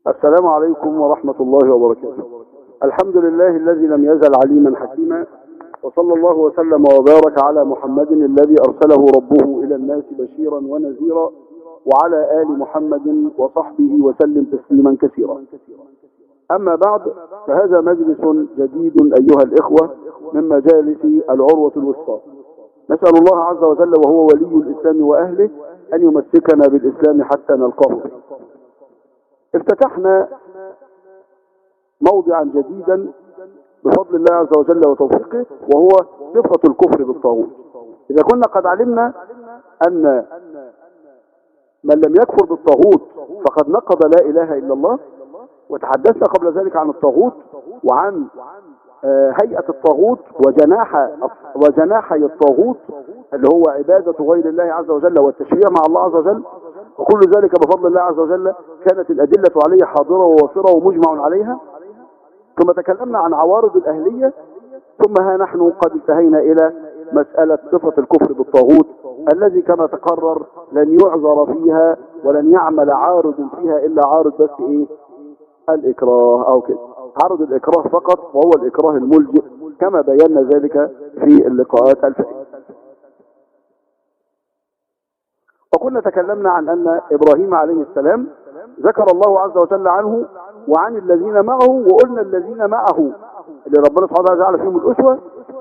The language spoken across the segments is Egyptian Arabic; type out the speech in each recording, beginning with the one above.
السلام عليكم ورحمة الله وبركاته الحمد لله الذي لم يزل عليما حكيما وصلى الله وسلم وبارك على محمد الذي أرسله ربه إلى الناس بشيرا ونذيرا وعلى آل محمد وصحبه وسلم تسليما كثيرا أما بعد فهذا مجلس جديد أيها الإخوة من مجالس العروة الوسطى نسأل الله عز وجل وهو ولي الإسلام وأهله أن يمسكنا بالإسلام حتى نلقاه فيه افتتحنا موضعا جديدا بفضل الله عز وجل وتوفيقه وهو صفة الكفر بالطاغوت إذا كنا قد علمنا أن من لم يكفر بالطاغوت فقد نقض لا إله إلا الله وتحدثنا قبل ذلك عن الطاغوت وعن هيئة الطاغوت وجناح وجناحي الطاغوت اللي هو عبادة غير الله عز وجل والتشريع مع الله عز وجل وكل ذلك بفضل الله عز وجل كانت الأدلة عليه حاضرة ووافرة ومجمع عليها ثم تكلمنا عن عوارض الأهلية ثم ها نحن قد انتهينا إلى مسألة صفة الكفر بالطاغوت الذي كما تقرر لن يعذر فيها ولن يعمل عارض فيها إلا عارض بس إيه الإكراه أو كده عرض الإكراه فقط وهو الإكراه الملجئ كما بينا ذلك في اللقاءات الفائتة وكنا تكلمنا عن أن إبراهيم عليه السلام ذكر الله عز وجل عنه وعن الذين معه وقلنا الذين معه اللي ربنا سبحانه وتعالى جعل فيهم الأسوة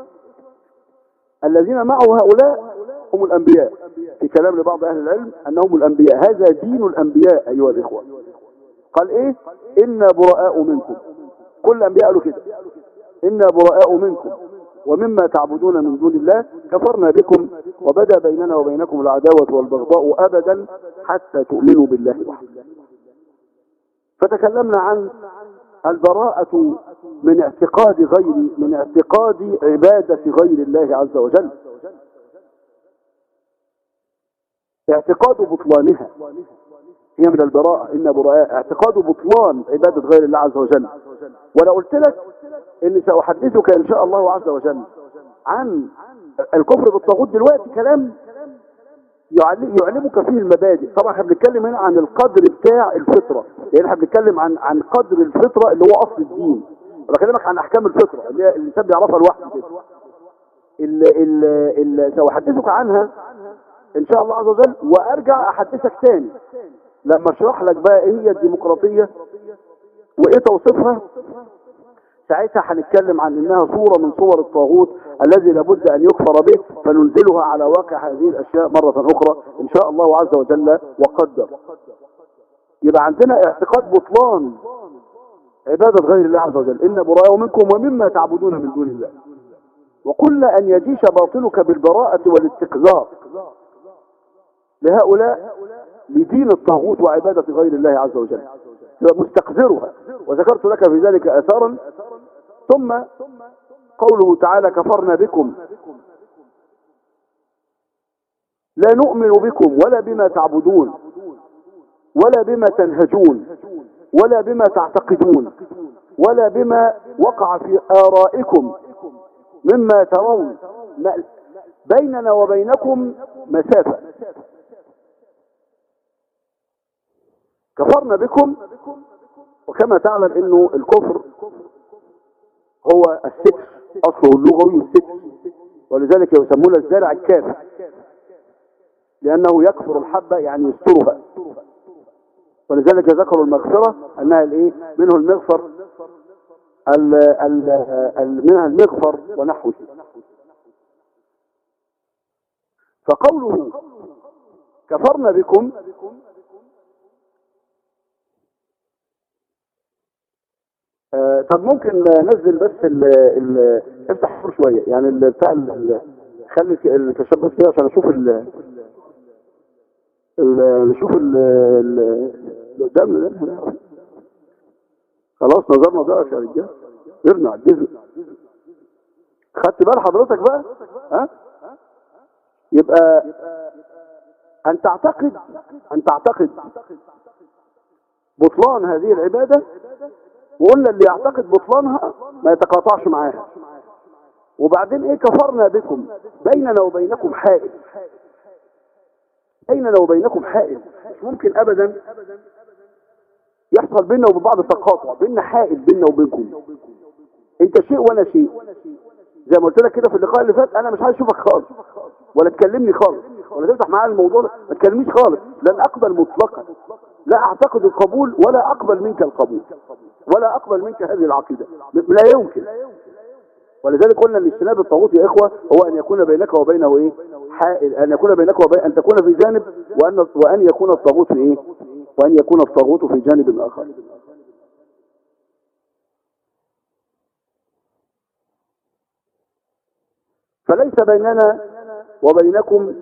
الذين معه هؤلاء هم الأنبياء في كلام لبعض أهل العلم أنهم الأنبياء هذا دين الأنبياء أيها الإخوة قال إيه إنا براء منكم كل الأنبياء قالوا كده إنا براء منكم ومما تعبدون من دون الله كفرنا بكم وبدا بيننا وبينكم العداوة والبغضاء أبدا حتى تؤمنوا بالله وحده فتكلمنا عن البراءة من اعتقاد غير من اعتقاد عبادة غير الله عز وجل اعتقاد بطلانها هي من البراءة إن براء اعتقاد بطلان عبادة غير الله عز وجل وأنا قلت لك إني سأحدثك إن شاء الله عز وجل عن الكفر بالطاغوت دلوقتي كلام يعلمك فيه المبادئ طبعا احنا بنتكلم هنا عن القدر بتاع الفطرة يعني احنا بنتكلم عن عن قدر الفطرة اللي هو أصل الدين بكلمك عن أحكام الفطرة اللي هي الإنسان بيعرفها لوحده كده اللي, اللي, اللي سأحدثك عنها إن شاء الله عز وجل وأرجع أحدثك تاني لما اشرح لك بقى ايه هي الديمقراطية وايه توصيفها ساعتها هنتكلم عن انها صورة من صور الطاغوت الذي لابد ان يكفر به فننزلها على واقع هذه الاشياء مرة اخرى ان شاء الله عز وجل وقدر يبقى عندنا اعتقاد بطلان عبادة غير الله عز وجل إن براء منكم ومما تعبدون من دون الله وقلنا أن يجيش باطلك بالبراءة والاستقذار لهؤلاء لدين الطاغوت وعبادة غير الله عز وجل مستقذرها وذكرت لك في ذلك أثارا ثم قوله تعالى كفرنا بكم لا نؤمن بكم ولا بما تعبدون ولا بما تنهجون ولا بما تعتقدون ولا بما وقع في آرائكم مما ترون بيننا وبينكم مسافة كفرنا بكم وكما تعلم انه الكفر هو الستر اصله اللغوي الستر ولذلك يسمونه الزارع الكافر لانه يكفر الحبة يعني يسترها ولذلك ذكروا المغفرة انها الايه منه المغفر ال ال ال منها المغفر ونحوه فقوله كفرنا بكم آه طب ممكن ننزل بس ال ال افتح الصور شويه يعني ال بتاع ال خلي الكشاف بس كده عشان اشوف ال نشوف ال اللي قدامنا ده خلاص نظرنا بقى يا رجاله ارجع الجزء خدت بال حضرتك بقى ها يبقى ان تعتقد ان تعتقد بطلان هذه العباده وقلنا اللي يعتقد بطلانها ما يتقاطعش معاها وبعدين ايه كفرنا بكم بيننا وبينكم حائل بيننا وبينكم حائل مش ممكن ابدا يحصل يحصل بيننا وبين بعض تقاطع بيننا حائل بيننا وبينكم انت شيء وانا شيء زي ما قلت لك كده في اللقاء اللي فات انا مش عايز اشوفك خالص ولا تكلمني خالص ولا تفتح معايا الموضوع ده ما تكلمنيش خالص لن اقبل مطلقا لا اعتقد القبول ولا اقبل منك القبول ولا اقبل منك هذه العقيده لا يمكن ولذلك قلنا ان اجتناب الطاغوت يا اخوه هو ان يكون بينك وبينه ايه حائل ان يكون بينك وبين ان تكون في جانب وان وان يكون الطاغوت في ايه وان يكون الطاغوت في جانب اخر فليس بيننا وبينكم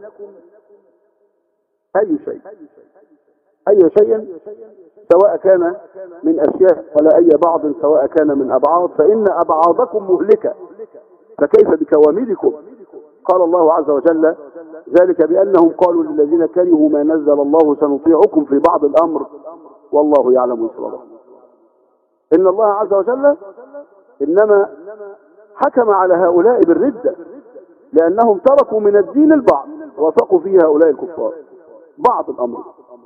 أي شيء أي شيء سواء كان من أشياء ولا أي بعض سواء كان من أبعاض فإن أبعاضكم مهلكة فكيف بكواملكم قال الله عز وجل ذلك بأنهم قالوا للذين كرهوا ما نزل الله سنطيعكم في بعض الأمر والله يعلم إسرارهم إن الله عز وجل إنما حكم على هؤلاء بالردة لأنهم تركوا من الدين البعض وثقوا فيه هؤلاء الكفار بعض الأمر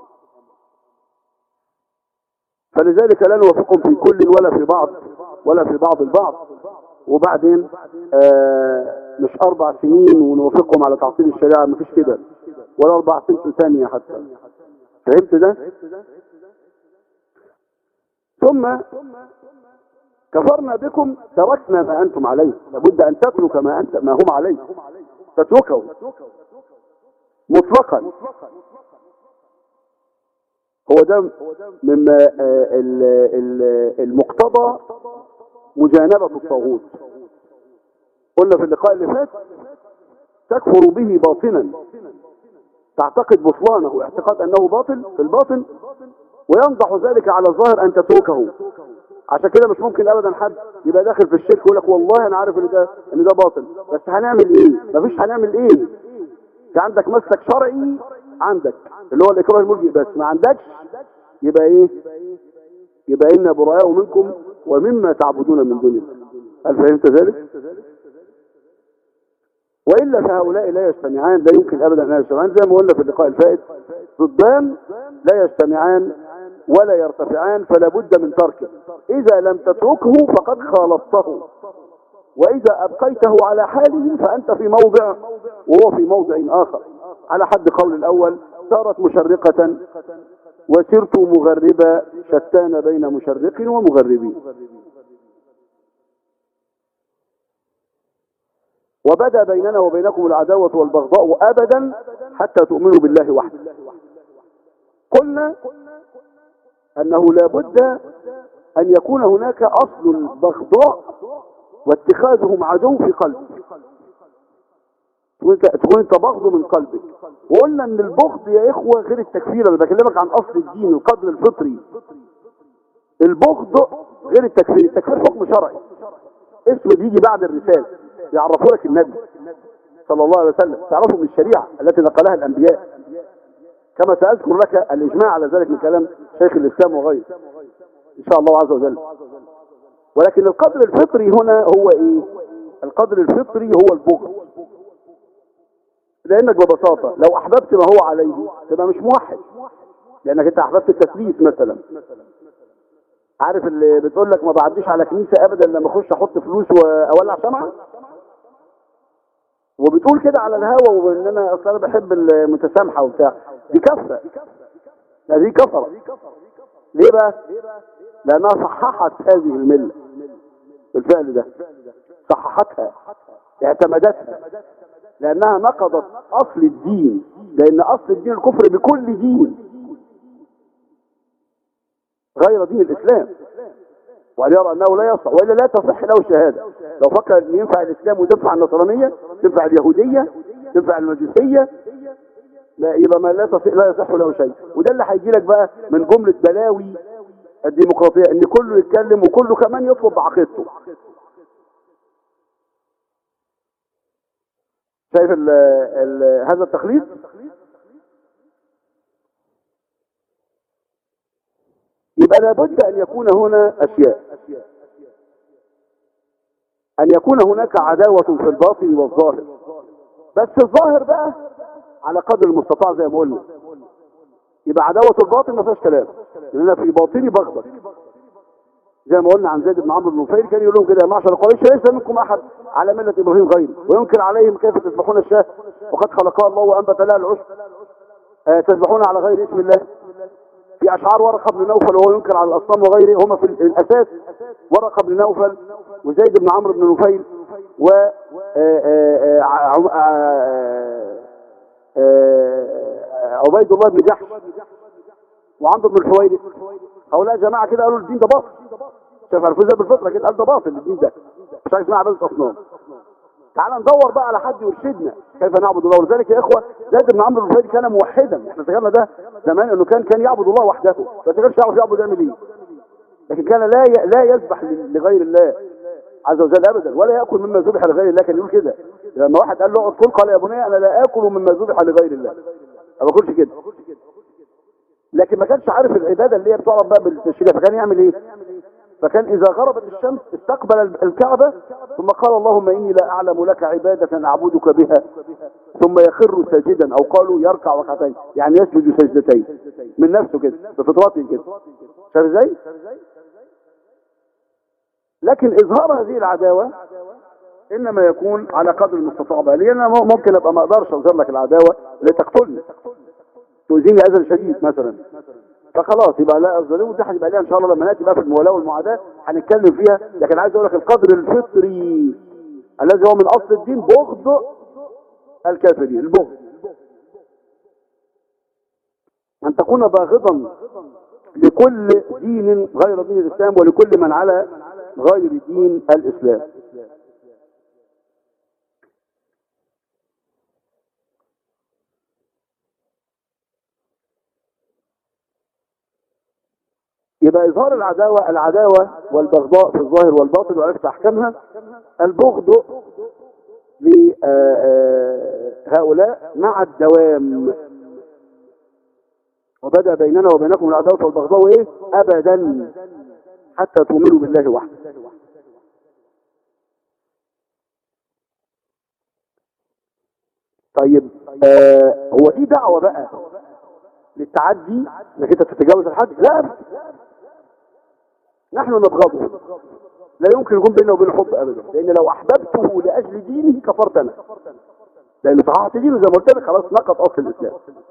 فلذلك لا نوافقهم في كل ولا في بعض ولا في بعض البعض وبعدين آه مش أربع سنين ونوافقهم على تعطيل الشريعة مفيش كده ولا أربع سنين ثانية حتى فهمت ده ثم كفرنا بكم تركنا ما أنتم عليه لابد أن تترك ما أنت ما هم عليه تتركه مطلقا هو ده مما المقتضى مجانبة الطاغوت قلنا في اللقاء اللي فات تكفر به باطنا تعتقد بطلانه اعتقاد انه باطل في الباطن وينضح ذلك على الظاهر ان تتركه عشان كده مش ممكن ابدا حد يبقى داخل في الشرك ويقول لك والله انا عارف ان ده ان ده باطل بس هنعمل ايه مفيش هنعمل ايه انت عندك مسلك شرعي عندك اللي هو الاكراه الملجئ بس ما عندكش يبقى ايه يبقى إنا براء منكم ومما تعبدون من دون الله هل فهمت ذلك وإلا فهؤلاء لا يجتمعان لا يمكن أبدا أن يجتمعان زي ما قلنا في اللقاء الفائت ضدان لا يجتمعان ولا يرتفعان فلا بد من تركه إذا لم تتركه فقد خالطته وإذا أبقيته على حاله فأنت في موضع وهو في موضع آخر على حد قول الأول صارت مشرقة وسرت مغربا شتان بين مشرق ومغربين وبدا بيننا وبينكم العداوة والبغضاء أبدا حتى تؤمنوا بالله وحده قلنا أنه لا بد أن يكون هناك أصل البغضاء واتخاذهم عدو في قلبك تكون انت بغض من قلبك وقلنا ان البغض يا اخوة غير التكفير انا بكلمك عن اصل الدين القدر الفطري البغض غير التكفير التكفير حكم شرعي اسمه بيجي بعد الرسالة يعرفوا لك النبي صلى الله عليه وسلم تعرفوا من الشريعة التي نقلها الانبياء كما سأذكر لك الإجماع على ذلك من كلام شيخ الإسلام وغيره إن شاء الله عز وجل ولكن القدر الفطري هنا هو إيه القدر الفطري هو البغض لأنك ببساطة لو أحببت ما هو عليه تبقى مش موحد لأنك أنت أحببت التثبيت مثلا عارف اللي بتقول لك ما بعديش على كنيسة أبدا لما أخش أحط فلوس وأولع شمعة وبتقول كده على الهوا وان انا اصلا انا بحب المتسامحه وبتاع دي كفره دي كفره ليه بقى لانها صححت هذه المله بالفعل ده صححتها اعتمدتها لانها نقضت اصل الدين لان اصل الدين الكفر بكل دين غير دين الاسلام وأن يرى أنه لا يصح وإلا لا تصح له الشهادة لو فكر أن ينفع الإسلام وتنفع النصرانية تنفع اليهودية تنفع المجوسية لا يبقى ما لا تصح لا يصح له شيء وده اللي هيجي لك بقى من جملة بلاوي الديمقراطية ان كله يتكلم وكله كمان يطلب بعقيدته شايف ال ال هذا التخليص يبقى لابد أن يكون هنا أشياء أن يكون هناك عداوة في الباطن والظاهر بس الظاهر بقى على قدر المستطاع زي ما قلنا يبقى عداوة الباطن ما فيهاش كلام لأن في باطني بغضك زي ما قلنا عن زيد بن عمرو بن نفيل كان يقول لهم كده يا معشر قريش ليس منكم احد على مله ابراهيم غيري وينكر عليهم كيف تذبحون الشاه وقد خلقها الله وانبت لها العشب آه تذبحون على غير اسم الله في اشعار ورقه بن نوفل وهو ينكر على الاصنام وغيره هما في الاساس ورقه بن نوفل وزيد بن عمرو بن نفيل و عبيد الله بن جحش وعمرو بن الحويرث هؤلاء جماعه كده قالوا الدين ده باطل شايف عرفوا ازاي بالفطره كده قال ده باطل الدين ده مش عايز اسمها عباده اصنام تعال ندور بقى على حد يرشدنا كيف نعبد الله ولذلك يا اخوه زيد بن عمرو بن الحويرث كان موحدا احنا ذكرنا ده زمان انه كان كان يعبد الله وحده بس ما كانش يعرف يعبد يعمل ايه لكن كان لا لا يذبح لغير الله عز وجل ابدا ولا ياكل مما ذبح لغير الله كان يقول كده لما واحد قال له اقعد كل قال يا بني انا لا اكل مما ذبح لغير الله ما باكلش كده لكن ما كانش عارف العباده اللي هي بتعرف بقى بالتشريع فكان يعمل ايه فكان اذا غربت الشمس استقبل الكعبه ثم قال اللهم اني لا اعلم لك عباده اعبدك بها ثم يخر ساجدا او قالوا يركع ركعتين يعني يسجد سجدتين من نفسه كده بفطرته كده شايف ازاي لكن اظهار هذه العداوة انما يكون على قدر المستطاع بقى لان انا ممكن ابقى ما اقدرش اظهر لك العداوة لتقتلني تؤذيني اذى شديد مثلا فخلاص يبقى لا افضل ودي هتبقى ليها ان شاء الله لما ناتي بقى في الموالاه والمعاداه هنتكلم فيها لكن عايز اقول لك القدر الفطري الذي هو من اصل الدين بغض الكافرين البغض ان تكون باغضا لكل دين غير دين الاسلام ولكل من على غير دين الإسلام يبقى إظهار العداوة العداوة والبغضاء في الظاهر والباطن وعرفت أحكامها البغض لهؤلاء مع الدوام وبدأ بيننا وبينكم العداوة والبغضاء إيه أبدا حتى تؤمنوا بالله وحده طيب آه هو دي دعوة بقى للتعدي انك انت تتجاوز الحد لا نحن نبغضه لا يمكن يكون بيننا وبينه حب ابدا لان لو احببته لاجل دينه كفرت انا لان صحاحة دينه زي ما قلت لك خلاص نقض اصل الاسلام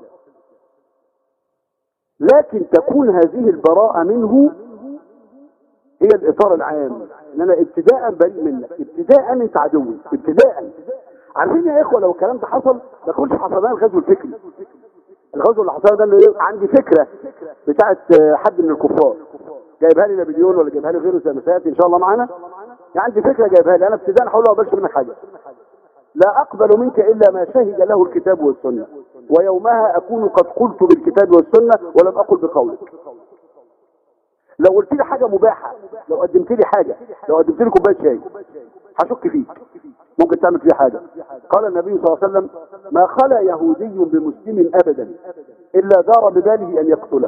لكن تكون هذه البراءة منه هي الاطار العام ان انا ابتداء بريء منك ابتداء انت عدوي ابتداء عارفين يا اخوه لو الكلام ده حصل ما كنتش حصلنا الغزو الفكري الغزو اللي حصل ده اللي عندي فكره بتاعت حد من الكفار جايبها لي نابليون ولا جايبها لي غيره زي ما سياتي ان شاء الله معانا يعني عندي فكره جايبها لي انا ابتداء هقول له ما منك حاجه لا اقبل منك الا ما شهد له الكتاب والسنه ويومها اكون قد قلت بالكتاب والسنه ولم اقل بقولك لو قلت لي حاجة مباحة لو قدمت لي حاجة لو قدمت لي كوبايه شاي هشك فيك ممكن تعمل فيه حاجة قال النبي صلى الله عليه وسلم ما خلا يهودي بمسلم ابدا الا دار بباله ان يقتله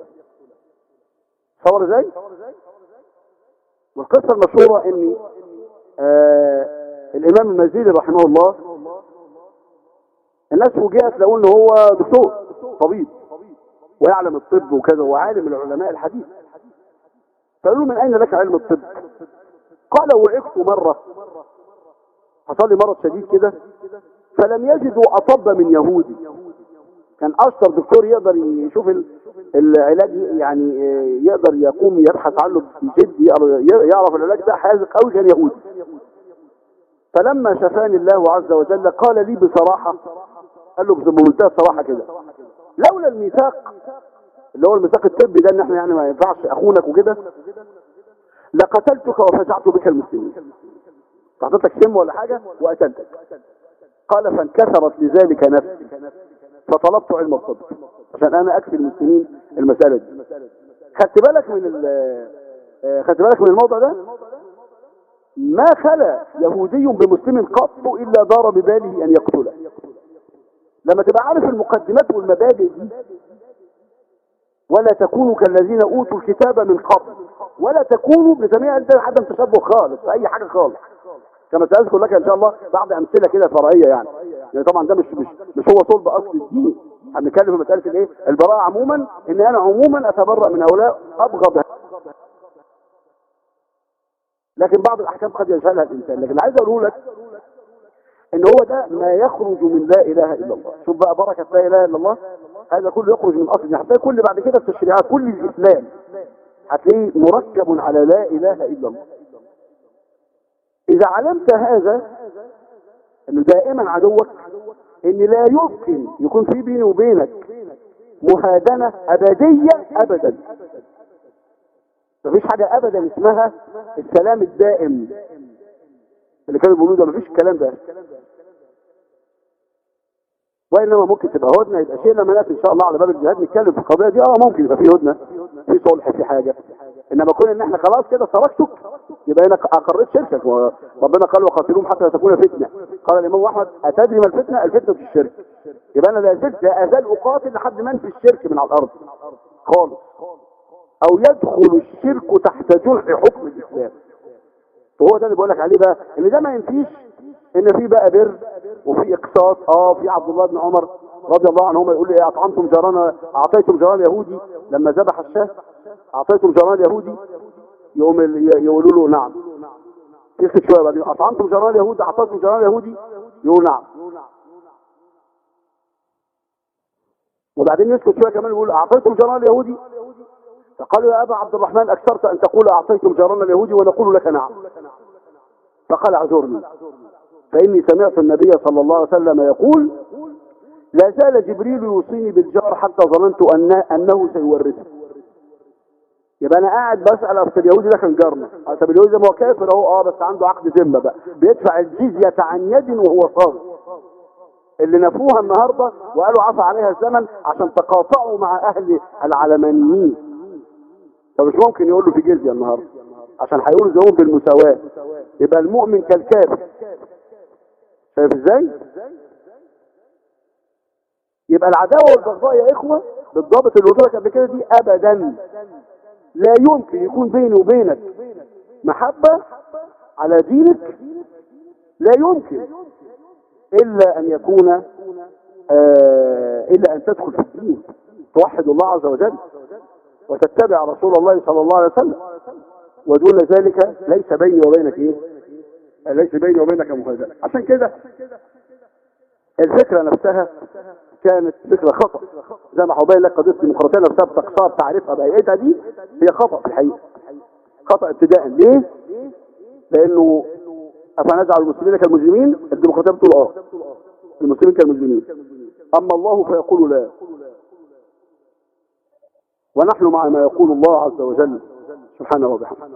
صور ازاي والقصة المشهورة ان آه الامام المزيدي رحمه الله الناس فوجئت لو انه هو دكتور طبيب ويعلم الطب وكذا وعالم العلماء الحديث فقالوا من أين لك علم الطب قال وعقت مرة حصل لي مرض شديد كده فلم يجدوا أطب من يهودي كان أشطر دكتور يقدر يشوف العلاج يعني يقدر يقوم يبحث عنه بجد يعرف العلاج ده حازق قوي كان يهودي فلما شفاني الله عز وجل قال لي بصراحة قال له بمنتهى الصراحة كده لولا الميثاق اللي هو الميثاق الطبي ده ان احنا يعني ما ينفعش اخونك وكده لقتلتك وفزعت بك المسلمين حطيت لك سم ولا حاجة وقتلتك قال فانكسرت لذلك نفسي فطلبت علم الطب عشان انا اكفي المسلمين المسألة دي خدت بالك من آه، خدت بالك من الموضوع ده ما خلا يهودي بمسلم قط الا دار بباله ان يقتله لما تبقى عارف المقدمات والمبادئ دي ولا تكونوا كالذين اوتوا الكتاب من قبل ولا تكونوا بنسميها انت عدم تشبه خالص في اي حاجه خالص كما ساذكر لك ان شاء الله بعض امثله كده فرعيه يعني يعني طبعا ده مش مش مش هو صلب اصل الدين هنتكلم في مساله الايه البراءه عموما ان انا عموما اتبرأ من هؤلاء ابغض لكن بعض الاحكام قد يجهلها الانسان لكن عايز اقوله لك ان هو ده ما يخرج من لا اله الا الله شوف بقى بركه لا اله الا الله هذا كله يخرج من اصل هتلاقي كل بعد كده التشريعات كل الاسلام هتلاقيه مركب على لا اله الا الله اذا علمت هذا انه دائما عدوك ان لا يمكن يكون في بيني وبينك مهادنة ابدية ابدا مفيش حاجة ابدا اسمها السلام الدائم اللي كانوا بيقولوا ده مفيش الكلام ده وانما ممكن تبقى هدنه يبقى شيء لما ناتي ان شاء الله على باب الجهاد نتكلم في القضيه دي اه ممكن يبقى في هدنه في صلح في حاجه انما كون ان احنا خلاص كده تركتك يبقى انا اقريت شركك وربنا قال وقاتلوهم حتى لا تكون فتنه قال الامام احمد اتدري ما الفتنه الفتنه في الشرك يبقى انا لا زلت لا ازال اقاتل لحد ما انفي الشرك من على الارض خالص او يدخل الشرك تحت جرح حكم الاسلام وهو ده اللي بقول لك عليه بقى ان ده ما ينفيش ان في بقى بر وفي اقساط اه في عبد الله بن عمر رضي الله عنهما يقول لي ايه اطعمتم جيران اعطيتم جيران يهودي لما ذبح الشاه اعطيتم جيران يهودي يقوم يقولوا له نعم يسكت شويه بعدين اطعمتم جيران يهودي اعطيتم جيران يهودي يقول نعم وبعدين يسكت شويه كمان يقول اعطيتم جيران يهودي فقالوا يا ابا عبد الرحمن اكثرت ان تقول اعطيتم جيران اليهودي ونقول لك نعم فقال اعذرني فاني سمعت النبي صلى الله عليه وسلم يقول لا زال جبريل يوصيني بالجار حتى ظننت أن انه سيورثه يبقى انا قاعد بسال اصل اليهودي ده كان جارنا طب اليهودي ده ما هو كافر اهو اه بس عنده عقد ذمه بقى بيدفع الجزيه عن يد وهو صاغر اللي نفوها النهارده وقالوا عفى عليها الزمن عشان تقاطعوا مع اهل العلمانيين فمش ممكن يقول له في جزيه النهارده عشان هيقولوا زيهم بالمساواه يبقى المؤمن كالكافر شايف ازاي يبقى العداوه والبغضاء يا اخوه بالضابط اللي قلت لك قبل كده دي ابدا لا يمكن يكون بيني وبينك محبة على دينك لا يمكن إلا أن يكون آه إلا أن تدخل في الدين توحد الله عز وجل وتتبع رسول الله صلى الله عليه وسلم ودون ذلك ليس بيني وبينك إيه ليس بيني وبينك مهاجرة عشان كده الفكرة نفسها كانت فكرة خطأ زي ما حبين لك قضية الديمقراطية نفسها بتقصار تعريفها بهيئتها دي هي خطأ في الحقيقة خطأ ابتداء ليه؟ لأنه أفنجعل المسلمين كالمجرمين الديمقراطية بتقول اه المسلمين كالمجرمين أما الله فيقول لا ونحن مع ما يقول الله عز وجل سبحانه وبحمده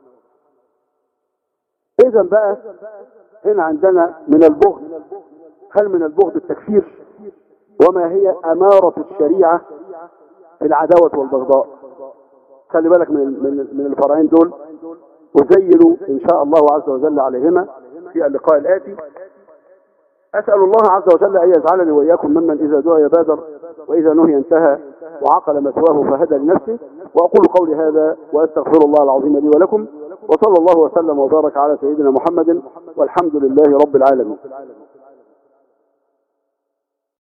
إذا بقى هنا عندنا من البغض هل من البغض التكفير وما هي أمارة الشريعة في العداوة والبغضاء خلي بالك من من من الفرعين دول وزينوا إن شاء الله عز وجل عليهما في اللقاء الآتي أسأل الله عز وجل أن يجعلني وإياكم ممن إذا دعي بادر وإذا نهي انتهى وعقل مثواه فهدى لنفسه وأقول قولي هذا وأستغفر الله العظيم لي ولكم وصلى الله وسلم وبارك على سيدنا محمد والحمد لله رب العالمين